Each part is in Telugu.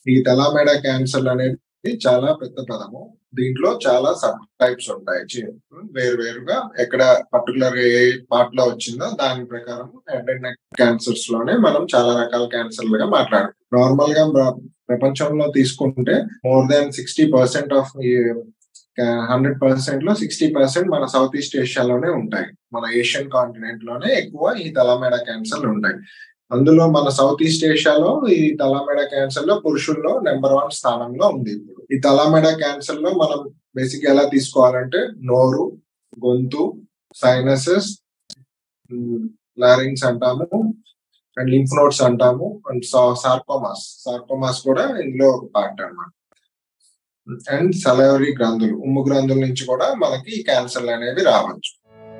ఈ తెలామెడ క్యాన్సర్ అనేది చాలా పెద్ద పదము దీంట్లో చాలా సబ్ టైప్స్ ఉంటాయి చి- వేరు వేరుగా ఎక్కడ పర్టికులర్ ఏ పార్ట్ లో వచ్చిందో దాని ప్రకారం హెడ్ అండ్ నెక్ క్యాన్సర్స్ లోనే మనం చాలా రకాల క్యాన్సర్లుగా మాట్లాడుతాం నార్మల్ గా ప్ర- ప్రపంచంలో తీసుకుంటే more than sixty percent of hundred percent లో సిక్స్టీ పర్సెంట్ మన సౌత్ ఈస్ట్ ఏషియాలోనే ఉంటాయి మన ఏషియన్ కాంటినెంట్ లోనే ఎక్కువ ఈ తలమేడ క్యాన్సర్లు ఉంటాయి అందులో మన సౌత్ ఈస్ట్ ఏషియాలో ఈ తలామెడ క్యాన్సర్ లో పురుషుల్లో నెంబర్ వన్ స్థానంలో ఉంది ఇప్పుడు ఈ తలామెడ క్యాన్సర్ లో మనం బేసిక్ ఎలా తీసుకోవాలంటే నోరు గొంతు సైనసెస్ లారింగ్స్ అంటాము అండ్ లింఫ్ నోట్స్ అంటాము అండ్ సార్కోమాస్ సార్కోమాస్ కూడా ఇందులో ఒక పార్ట్ అన్నమాట అండ్ సలవరీ గ్రంథులు ఉమ్ము గ్రంథుల నుంచి కూడా మనకి ఈ క్యాన్సర్లు అనేవి రావచ్చు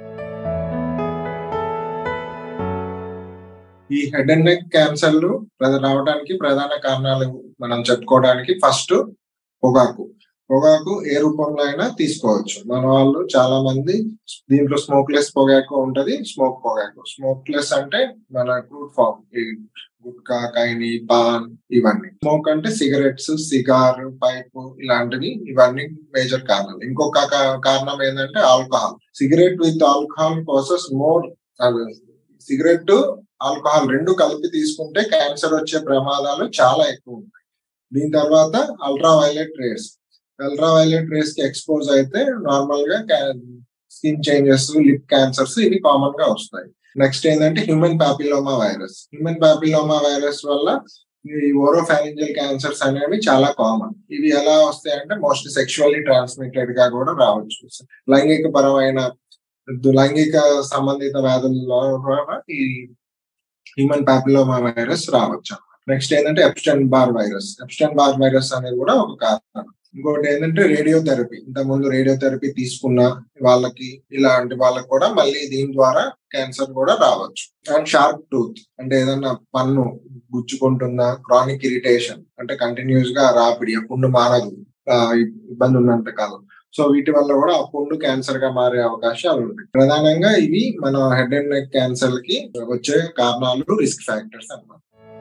ఈ హెడ్ అండ్ నెక్ క్యాన్సర్లు ప్ర- రావడానికి ప్రధాన కారణాలు మనం చెప్పుకోవడానికి ఫస్ట్ పొగాకు పొగాకు ఏ రూపంలో అయినా తీసుకోవచ్చు మన వాళ్ళు చాలా మంది దీంట్లో స్మోక్లెస్ పొగాకు ఉంటది స్మోక్ పొగాకు స్మోక్లెస్ అంటే మన క్రూడ్ ఫామ్ ఈ గుట్కా కైని పాన్ ఇవన్నీ స్మోక్ అంటే సిగరెట్స్ సిగార్ పైప్ ఇలాంటివి ఇవన్నీ మేజర్ కారణాలు ఇంకొక కా- కారణం ఏంటంటే alcohol cigarette with alcohol causes more cigarette alcohol రెండు కలిపి తీసుకుంటే క్యాన్సర్ వచ్చే ప్రమాదాలు చాలా ఎక్కువ ఉంటాయి దీని తర్వాత ultra violet rays ultra violet rays కి ఎక్స్పోజ్ అయితే నార్మల్ గా స్కిన్ చేంజెస్ లిప్ క్యాన్సర్స్ ఇవి కామన్ గా వస్తాయి నెక్స్ట్ ఏంటంటే human papilloma virus human papilloma virus వల్ల ఈ ఓరోఫారింజల్ క్యాన్సర్స్ అనేవి చాలా కామన్ ఇవి ఎలా వస్తాయి అంటే మోస్ట్ సెక్షువల్లీ ట్రాన్స్మిటెడ్ గా కూడా రావచ్చు లైంగిక పరమైన లైంగిక సంబంధిత వ్యాధుల్లో కూడా ఈ హ్యూమన్ పాపిలోమా వైరస్ రావచ్చు నెక్స్ట్ ఏంటంటే Epstein Barr virus Epstein Barr virus అనేది కూడా ఒక కారణం ఇంకోటి ఏంటంటే రేడియోథెరపీ ఇంత ముందు రేడియోథెరపీ తీసుకున్న వాళ్ళకి ఇలాంటి వాళ్ళకి కూడా మళ్ళీ దీని ద్వారా క్యాన్సర్ కూడా రావచ్చు అండ్ షార్ప్ టూత్ అంటే ఏదన్నా పన్ను గుచ్చుకుంటున్న క్రానిక్ ఇరిటేషన్ అంటే కంటిన్యూస్ గా రాపిడి ఆ పుండు మానదు ఆ, ఇబ్బంది ఉన్నంత కాలం సో వీటి వల్ల కూడా ఆ పుండు క్యాన్సర్ గా మారే అవకాశాలు ఉంటాయి ప్రధానంగా ఇవి మన హెడ్ అండ్ నెక్ క్యాన్సర్ కి వచ్చే కారణాలు రిస్క్ ఫ్యాక్టర్స్ అన్నమాట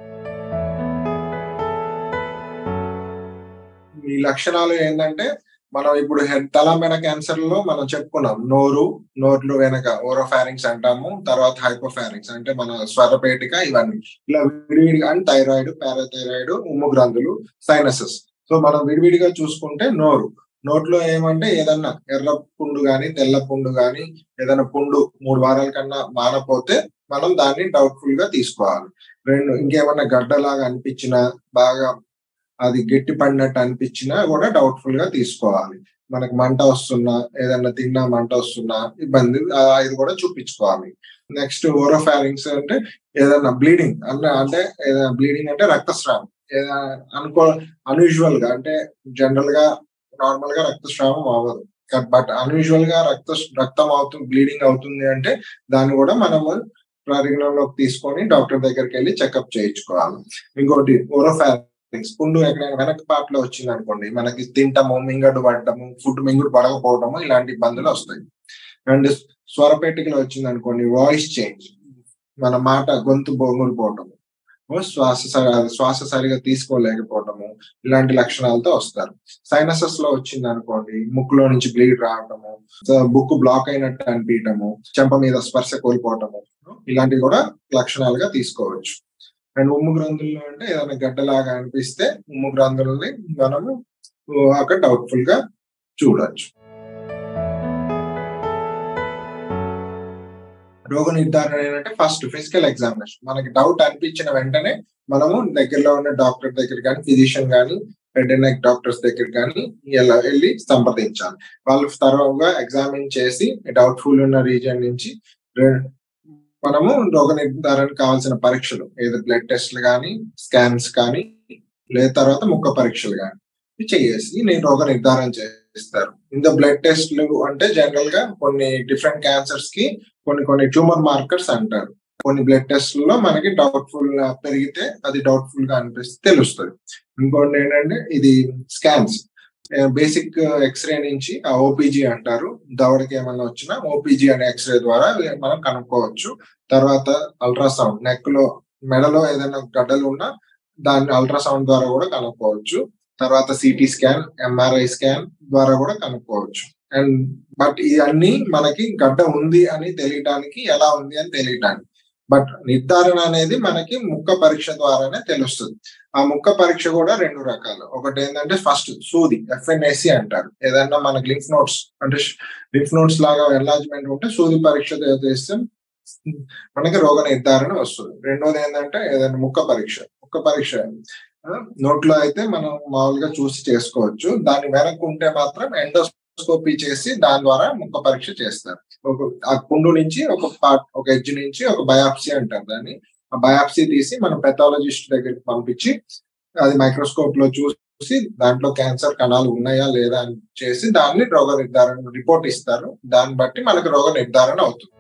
ఈ లక్షణాలు ఏంటంటే మనం ఇప్పుడు హెడ్ తలమెడ క్యాన్సర్ లో మనం చెప్పుకున్నాం నోరు నోర్లు వెనక ఓరోఫారింగ్స్ అంటాము తర్వాత హైపోఫారింగ్స్ అంటే మన స్వరపేటిక ఇవన్నీ ఇలా విడివిడిగా అండ్ థైరాయిడ్ పారాథైరాయిడ్ ఉమ్ము గ్రంథులు సైనసెస్ సో మనం విడివిడిగా చూసుకుంటే నోరు నోట్లో ఏమంటే ఏదన్నా ఎర్ర పుండు గాని తెల్ల పుండు గాని ఏదైనా పుండు మూడు వారాల కన్నా మానపోతే మనం దాన్ని డౌట్ఫుల్ గా తీసుకోవాలి రెండు ఇంకేమన్నా గడ్డలాగా అనిపించినా బాగా అది గట్టి పడినట్టు అనిపించినా కూడా డౌట్ఫుల్ గా తీసుకోవాలి మనకు మంట వస్తున్నా ఏదన్నా తిన్నా మంట వస్తున్నా ఇబ్బంది ఆ, ఇది కూడా చూపించుకోవాలి నెక్స్ట్ ఓరోఫారింగ్స్ అంటే ఏదైనా బ్లీడింగ్ అన్న అంటే ఏదైనా బ్లీడింగ్ అంటే రక్తస్రావం ఏదైనా అనుకో అన్యూజువల్ గా అంటే జనరల్ గా నార్మల్ గా రక్తస్రావం అవ్వదు బట్ అన్యూజువల్ గా రక్త రక్తం అవుతుంది బ్లీడింగ్ అవుతుంది అంటే దాన్ని కూడా మనము పరిగణనలోకి తీసుకొని డాక్టర్ దగ్గరికి వెళ్ళి చెకప్ చేయించుకోవాలి ఇంకోటి ఓరోఫారింగ్స్ పుండు ఎక్కడైనా వెనక పార్ట్ లో వచ్చింది అనుకోండి మనకి తింటము మింగడు పడటము ఫుడ్ మింగుడు పడకపోవడము ఇలాంటి ఇబ్బందులు వస్తాయి అండ్ స్వరపేటికలో వచ్చింది అనుకోండి వాయిస్ చేంజ్ మన మాట గొంతు బొంగులు పోవటము శ్వాస స- శ్వాస సరిగా తీసుకోలేకపోవటము ఇలాంటి లక్షణాలతో వస్తారు సైనసెస్ లో వచ్చింది అనుకోండి ముక్కులో నుంచి బ్లీడ్ రావటము బుక్ బ్లాక్ అయినట్టు అనిపించటము చెంప మీద స్పర్శ కోల్పోవటము ఇలాంటివి కూడా లక్షణాలుగా తీసుకోవచ్చు అండ్ ఉమ్ము గ్రంథుల్లో అంటే ఏదైనా గడ్డలాగా అనిపిస్తే ఉమ్ము గ్రంథులని మనము అక్కడ డౌట్ఫుల్ గా చూడొచ్చు రోగ నిర్ధారణ ఏంటంటే ఫస్ట్ ఫిజికల్ ఎగ్జామినేషన్ మనకి డౌట్ అనిపించిన వెంటనే మనము దగ్గరలో ఉన్న డాక్టర్ దగ్గర కానీ ఫిజిషియన్ కానీ హెడ్ అండ్ నెక్ డాక్టర్స్ దగ్గర కానీ ఇలా వెళ్ళి సంప్రదించాలి వాళ్ళు తరువుగా ఎగ్జామిన్ చేసి డౌట్ఫుల్ ఉన్న రీజియన్ నుంచి రె- మనము రోగ నిర్ధారణకు కావాల్సిన పరీక్షలు ఏదో బ్లడ్ టెస్ట్లు కానీ స్కాన్స్ కానీ లేదా తర్వాత ముక్క పరీక్షలు కానీ చేసి నేను రోగ నిర్ధారణ చేస్తారు ఇంత బ్లడ్ టెస్ట్లు అంటే జనరల్ గా కొన్ని డిఫరెంట్ క్యాన్సర్స్ కి కొన్ని కొన్ని ట్యూమర్ మార్కర్స్ అంటారు కొన్ని బ్లడ్ టెస్ట్లో మనకి డౌట్ఫుల్ పెరిగితే అది డౌట్ఫుల్ గా అనిపిస్తే తెలుస్తుంది ఇంకోటి ఏంటంటే ఇది స్కాన్స్ బేసిక్ ఎక్స్రే నుంచి ఆ ఓపీజీ అంటారు దవడకి ఏమైనా వచ్చినా ఓపీజీ అనే ఎక్స్రే ద్వారా మనం కనుక్కోవచ్చు తర్వాత అల్ట్రాసౌండ్ నెక్ లో మెడలో ఏదైనా గడ్డలు ఉన్నా దాన్ని అల్ట్రాసౌండ్ ద్వారా కూడా కనుక్కోవచ్చు తర్వాత సిటీ స్కాన్ ఎంఆర్ఐ స్కాన్ ద్వారా కూడా కనుక్కోవచ్చు అండ్ బట్ ఇవన్నీ మనకి గడ్డ ఉంది అని తెలియటానికి ఎలా ఉంది అని తెలియటానికి బట్ నిర్ధారణ అనేది మనకి ముక్క పరీక్ష ద్వారానే తెలుస్తుంది ఆ ముక్క పరీక్ష కూడా రెండు రకాలు ఒకటి ఏంటంటే ఫస్ట్ సూది ఎఫ్ఎన్ఎస్సి అంటారు ఏదైనా మనకి లింఫ్ నోట్స్ అంటే లింఫ్ నోట్స్ లాగా ఎన్లాజ్మెంట్ ఉంటే సూది పరీక్ష చేస్తే మనకి రోగ నిర్ధారణ వస్తుంది రెండోది ఏంటంటే ఏదైనా ముక్క పరీక్ష ముక్క పరీక్ష నోట్లో అయితే మనం మామూలుగా చూసి చేసుకోవచ్చు దాని వెనక్కు ఉంటే మాత్రం ఎండోస్కోపీ చేసి దాని ద్వారా ముక్క పరీక్ష చేస్తారు ఒక ఆ కుండు నుంచి ఒక పార్ట్ ఒక ఎడ్జ్ నుంచి ఒక బయాప్సీ అంటారు దాన్ని ఆ బయాప్సీ తీసి మనం పెథాలజిస్ట్ దగ్గరికి పంపించి అది మైక్రోస్కోప్ లో చూసి దాంట్లో క్యాన్సర్ కణాలు ఉన్నాయా లేదా అని చేసి దాన్ని రోగ నిర్ధారణ రిపోర్ట్ ఇస్తారు దాన్ని బట్టి మనకు రోగ నిర్ధారణ అవుతుంది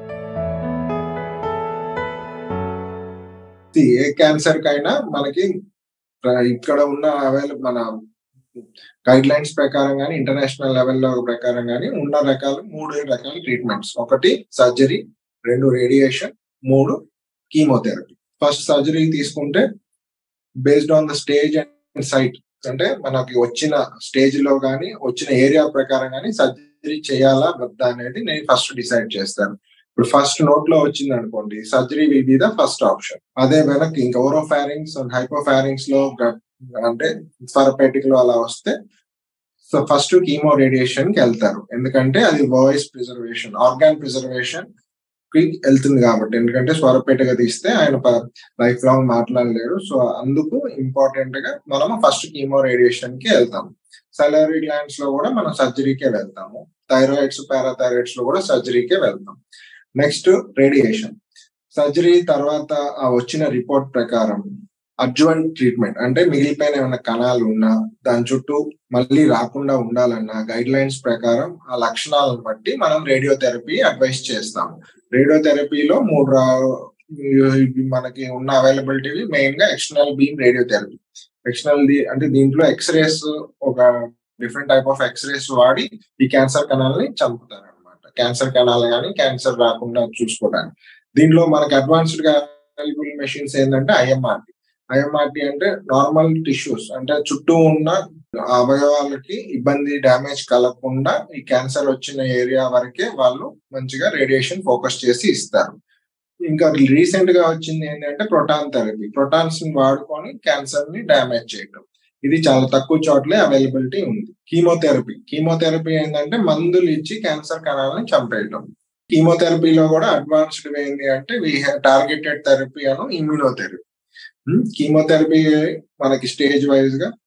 ఏ క్యాన్సర్ కైనా మనకి ఇక్కడ ఉన్న అవైలబుల్ మన గైడ్ లైన్స్ ప్రకారం కానీ ఇంటర్నేషనల్ లెవెల్లో ప్రకారం కానీ ఉన్న రకాలు మూడు రకాల ట్రీట్మెంట్స్ ఒకటి సర్జరీ రెండు రేడియేషన్ మూడు కీమోథెరపీ ఫస్ట్ సర్జరీ తీసుకుంటే based on the stage and site అంటే మనకి వచ్చిన స్టేజ్ లో కానీ వచ్చిన ఏరియా ప్రకారం కానీ సర్జరీ చేయాలా వద్దా అనేది నేను ఫస్ట్ డిసైడ్ చేస్తాను ఇప్పుడు ఫస్ట్ నోట్ లో వచ్చింది అనుకోండి surgery will be the first option అదే వెనక్కి ఇంకా ఓరోఫారింగ్స్ అండ్ హైపోఫారింగ్స్ లో అంటే స్వరపేటిక్ లో అలా వస్తే సో ఫస్ట్ కీమో రేడియేషన్ కి వెళ్తారు ఎందుకంటే అది వాయిస్ ప్రిజర్వేషన్ ఆర్గాన్ ప్రిజర్వేషన్ కి వెళ్తుంది కాబట్టి ఎందుకంటే స్వరపేటగా తీస్తే ఆయన లైఫ్ లాంగ్ మాట్లాడలేరు సో అందుకు ఇంపార్టెంట్ గా మనం ఫస్ట్ కీమో రేడియేషన్ కి వెళ్తాము సలరీ గ్లాండ్స్ లో కూడా మనం సర్జరీకే వెళ్తాము థైరాయిడ్స్ పారాథైరాయిడ్స్ లో కూడా సర్జరీకే వెళ్తాం నెక్స్ట్ రేడియేషన్ సర్జరీ తర్వాత ఆ వచ్చిన రిపోర్ట్ ప్రకారం అడ్జువెంట్ ట్రీట్మెంట్ అంటే మిగిలిపోయిన ఏమైనా కణాలు ఉన్నా దాని చుట్టూ మళ్ళీ రాకుండా ఉండాలన్న గైడ్ లైన్స్ ప్రకారం ఆ లక్షణాలను బట్టి మనం రేడియోథెరపీ అడ్వైస్ చేస్తాం రేడియోథెరపీలో మూడు మనకి ఉన్న అవైలబిలిటీ మెయిన్ గా ఎక్స్టర్నల్ బీమ్ రేడియోథెరపీ ఎక్స్టర్నల్ అంటే దీంట్లో ఎక్స్రేస్ ఒక డిఫరెంట్ టైప్ ఆఫ్ ఎక్స్రేస్ వాడి ఈ క్యాన్సర్ కణాలని చంపుతారు అనమాట క్యాన్సర్ కణాలు కానీ క్యాన్సర్ రాకుండా చూసుకోవడానికి దీంట్లో మనకి అడ్వాన్స్డ్ గా అవైలబుల్ మెషిన్స్ ఏంటంటే ఐఎంఆర్టీ ఐఎంఆర్టీ అంటే నార్మల్ టిష్యూస్ అంటే చుట్టూ ఉన్న అవయవాలకి ఇబ్బంది డ్యామేజ్ కలగకుండా ఈ క్యాన్సర్ వచ్చిన ఏరియా వరకే వాళ్ళు మంచిగా రేడియేషన్ ఫోకస్ చేసి ఇస్తారు ఇంకా రీసెంట్ గా వచ్చింది ఏంటంటే ప్రొటాన్ థెరపీ ప్రొటాన్స్ ని వాడుకొని క్యాన్సర్ ని డ్యామేజ్ చేయడం ఇది చాలా తక్కువ చోట్లే అవైలబిలిటీ ఉంది కీమోథెరపీ కీమోథెరపీ ఏంటంటే మందులు ఇచ్చి క్యాన్సర్ కణాలని చంపేయడం కీమోథెరపీలో కూడా అడ్వాన్స్డ్ ఏంటి అంటే వీ టార్గెటెడ్ థెరపీ అను ఇమ్యూనోథెరపీ కీమోథెరపీ మనకి స్టేజ్ వైజ్ గా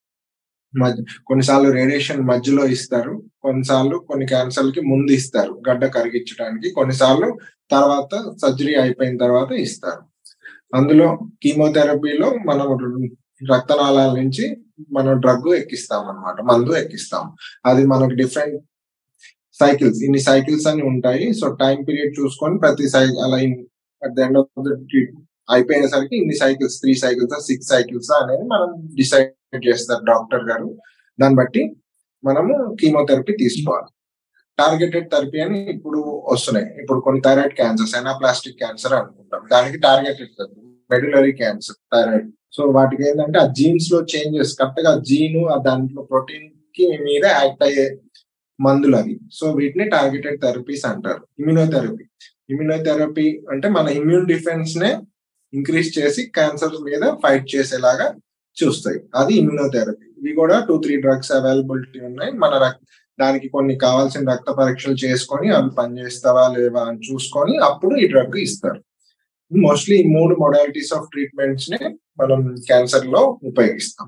కొన్నిసార్లు రేడియేషన్ మధ్యలో ఇస్తారు కొన్నిసార్లు కొన్ని క్యాన్సర్ కి ముందు ఇస్తారు గడ్డ కరిగించడానికి కొన్నిసార్లు తర్వాత సర్జరీ అయిపోయిన తర్వాత ఇస్తారు అందులో కీమోథెరపీలో మనం రక్తనాళాల నుంచి మనం డ్రగ్ ఎక్కిస్తాం అనమాట మందు ఎక్కిస్తాం అది మనకు డిఫరెంట్ సైకిల్స్ ఇన్ని సైకిల్స్ అని ఉంటాయి సో టైం పీరియడ్ చూసుకొని ప్రతి సైకిల్ అలా at the end of the అయిపోయేసరికి ఇన్ని cycles three cycles six cycles అనేది మనం డిసైడ్ చేస్తారు డాక్టర్ గారు దాన్ని బట్టి మనము కీమోథెరపీ తీసుకోవాలి టార్గెటెడ్ థెరపీ అని ఇప్పుడు వస్తున్నాయి ఇప్పుడు కొన్ని థైరాయిడ్ క్యాన్సర్స్ ఎనాప్లాస్టిక్ క్యాన్సర్ అనుకుంటాం దానికి targeted therapy medullary cancer thyroid so వాటికి ఏంటంటే ఆ జీన్స్ లో చేంజెస్ కరెక్ట్ గా జీను ఆ దాంట్లో ప్రోటీన్ కి మీద యాక్ట్ అయ్యే మందులు అవి సో వీటిని టార్గెటెడ్ థెరపీస్ అంటారు ఇమ్యూనోథెరపీ ఇమ్యూనోథెరపీ అంటే మన ఇమ్యూన్ డిఫెన్స్ నే ఇంక్రీజ్ చేసి క్యాన్సర్ మీద ఫైట్ చేసేలాగా చూస్తాయి అది ఇమ్యూనోథెరపీ ఇవి కూడా టూ త్రీ డ్రగ్స్ అవైలబిలిటీ ఉన్నాయి మన దానికి కొన్ని కావాల్సిన రక్త పరీక్షలు చేసుకొని అవి పనిచేస్తావా లేవా అని చూసుకొని అప్పుడు ఈ డ్రగ్ ఇస్తారు మోస్ట్లీ ఈ మూడు మొడాలిటీస్ ఆఫ్ ట్రీట్మెంట్స్ ని మనం క్యాన్సర్ లో ఉపయోగిస్తాం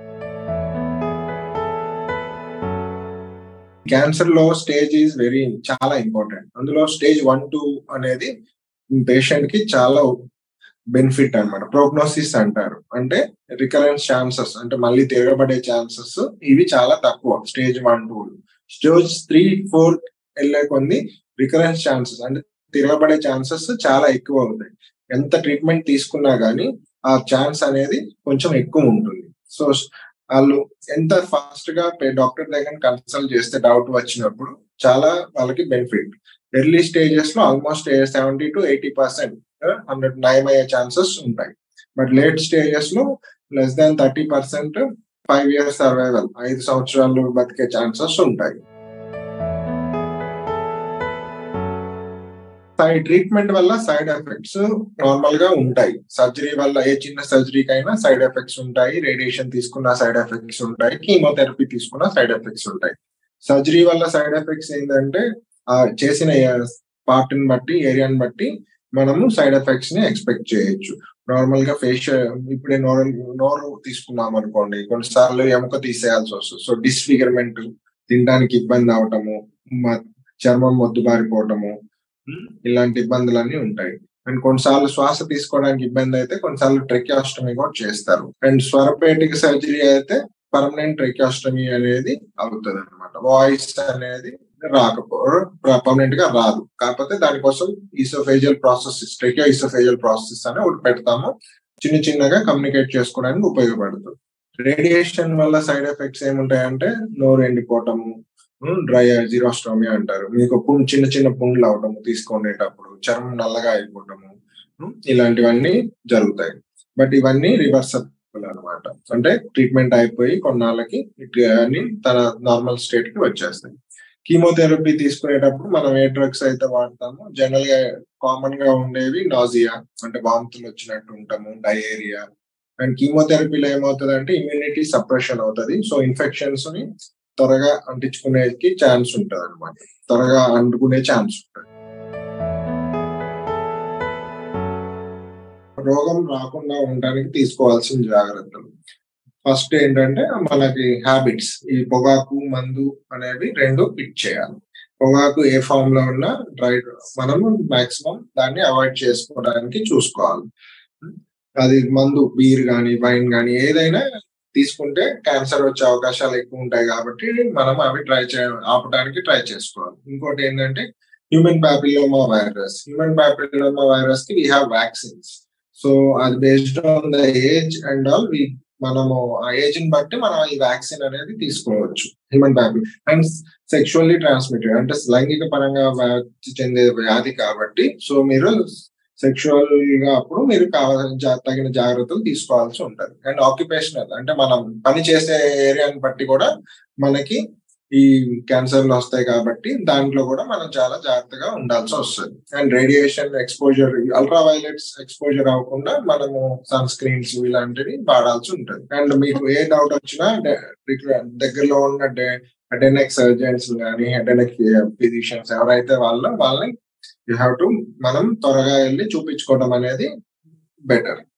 క్యాన్సర్ లో స్టేజ్ ఈజ్ వెరీ చాలా ఇంపార్టెంట్ అందులో స్టేజ్ వన్ టూ అనేది పేషెంట్ కి చాలా బెనిఫిట్ అనమాట ప్రోగ్నోసిస్ అంటారు అంటే రికరెన్స్ ఛాన్సెస్ అంటే మళ్ళీ తిరగబడే ఛాన్సెస్ ఇవి చాలా తక్కువ stage one two stage three four వెళ్ళే కొన్ని రికరెన్స్ ఛాన్సెస్ అంటే తిరగబడే ఛాన్సెస్ చాలా ఎక్కువ అవుతాయి ఎంత ట్రీట్మెంట్ తీసుకున్నా గానీ ఆ ఛాన్స్ అనేది కొంచెం ఎక్కువ ఉంటుంది సో వాళ్ళు ఎంత ఫాస్ట్ గా డాక్టర్ దగ్గర కన్సల్ట్ చేస్తే డౌట్ వచ్చినప్పుడు చాలా వాళ్ళకి బెనిఫిట్ ఎర్లీ స్టేజెస్ లో almost seventy to eighty percent hundred నయం అయ్యే ఛాన్సెస్ ఉంటాయి బట్ లేట్ స్టేజెస్ లో less than thirty percent five years survival ఐదు సంవత్సరాలు బతికే ఛాన్సెస్ ఉంటాయి సైడ్ ట్రీట్మెంట్ వల్ల సైడ్ ఎఫెక్ట్స్ నార్మల్ గా ఉంటాయి సర్జరీ వల్ల ఏ చిన్న సర్జరీకి అయినా సైడ్ ఎఫెక్ట్స్ ఉంటాయి రేడియేషన్ తీసుకున్న సైడ్ ఎఫెక్ట్స్ ఉంటాయి కీమోథెరపీ తీసుకున్న సైడ్ ఎఫెక్ట్స్ ఉంటాయి సర్జరీ వల్ల సైడ్ ఎఫెక్ట్స్ ఏంటంటే ఆ చేసిన పార్ట్ ని బట్టి ఏరియాని బట్టి మనము సైడ్ ఎఫెక్ట్స్ ని ఎక్స్పెక్ట్ చేయొచ్చు నార్మల్ గా ఫేషియల్ ఇప్పుడే నోరు నోరు తీసుకున్నాం అనుకోండి కొన్నిసార్లు ఎముక తీసేయాల్సి వస్తుంది సో డిస్ఫిగర్మెంట్ తినడానికి ఇబ్బంది అవటము చర్మం మొద్దుబారిపోవటము ఇలాంటి ఇబ్బందులన్నీ ఉంటాయి అండ్ కొన్నిసార్లు శ్వాస తీసుకోవడానికి ఇబ్బంది అయితే కొన్నిసార్లు ట్రెక్యాస్టమీ కూడా చేస్తారు అండ్ స్వరపేటిక సర్జరీ అయితే పర్మనెంట్ ట్రెక్యాస్టమీ అనేది అవుతుంది అనమాట వాయిస్ అనేది రాకపో పర్మనెంట్ గా రాదు కాకపోతే దానికోసం oesophageal process tracheoesophageal process అని ఒకటి పెడతాము చిన్న చిన్నగా కమ్యూనికేట్ చేసుకోవడానికి ఉపయోగపడుతుంది రేడియేషన్ వల్ల సైడ్ ఎఫెక్ట్స్ ఏముంటాయంటే నోరు ఎండిపోవటము డ్రై జీరోస్టోమీ అంటారు మీకు పుండు చిన్న చిన్న పుండ్లు అవటము తీసుకునేటప్పుడు చర్మం నల్లగా అయిపోవటము ఇలాంటివన్నీ జరుగుతాయి బట్ ఇవన్నీ రివర్సబుల్ అనమాట అంటే ట్రీట్మెంట్ అయిపోయి కొన్నాళ్ళకి అన్ని తన నార్మల్ స్టేట్ కి వచ్చేస్తాయి కీమోథెరపీ తీసుకునేటప్పుడు మనం ఏ డ్రగ్స్ అయితే వాడతామో జనరల్ గా కామన్ గా ఉండేవి నాజియా అంటే వాంతులు వచ్చినట్టు ఉంటాము డయేరియా అండ్ కీమోథెరపీలో ఏమవుతుంది అంటే ఇమ్యూనిటీ సప్రెషన్ అవుతుంది సో ఇన్ఫెక్షన్స్ ని త్వరగా అంటించుకునేకి ఛాన్స్ ఉంటది అనమాట త్వరగా అంటుకునే ఛాన్స్ ఉంటుంది రోగం రాకుండా ఉండడానికి తీసుకోవాల్సిన జాగ్రత్తలు ఫస్ట్ ఏంటంటే మనకి హ్యాబిట్స్ ఈ పొగాకు మందు అనేవి రెండు పిక్ చేయాలి పొగాకు ఏ ఫామ్ లో ఉన్నా డ్రై మనము మాక్సిమం దాన్ని అవాయిడ్ చేసుకోవడానికి చూసుకోవాలి అది మందు బీర్ కానీ వైన్ కానీ ఏదైనా తీసుకుంటే క్యాన్సర్ వచ్చే అవకాశాలు ఎక్కువ ఉంటాయి కాబట్టి మనం అవి ట్రై చే ఆపడానికి ట్రై చేసుకోవాలి ఇంకోటి ఏంటంటే human papilloma virus human papilloma virus కి వీ హ్యావ్ వ్యాక్సిన్స్ సో అది based on the age and all we మనము ఆ ఏజ్ ని బట్టి మనం ఈ వ్యాక్సిన్ అనేది తీసుకోవచ్చు హ్యూమన్ ప్యాపి అండ్ సెక్షువల్లీ ట్రాన్స్మిటెడ్ అంటే లైంగిక పరంగా వ్యాప్తి చెందే వ్యాధి కాబట్టి సో మీరు సెక్షువల్ గా అప్పుడు మీరు కావాల్సిన తగిన జాగ్రత్తలు తీసుకోవాల్సి ఉంటుంది అండ్ ఆక్యుపేషనల్ అంటే మనం పని చేసే ఏరియాని బట్టి కూడా మనకి ఈ క్యాన్సర్లు వస్తాయి కాబట్టి దాంట్లో కూడా మనం చాలా జాగ్రత్తగా ఉండాల్సి వస్తుంది and radiation exposure ultraviolets exposure అవ్వకుండా మనము సన్ స్క్రీన్స్ ఇలాంటివి వాడాల్సి ఉంటుంది అండ్ మీకు ఏ డౌట్ వచ్చినా దగ్గరలో ఉన్న అటెనెక్ సర్జన్స్ కానీ అటెనెక్ ఫిజిషియన్స్ ఎవరైతే వాళ్ళ వాళ్ళని యూ హ్యావ్ టు మనం త్వరగా వెళ్ళి చూపించుకోవడం అనేది బెటర్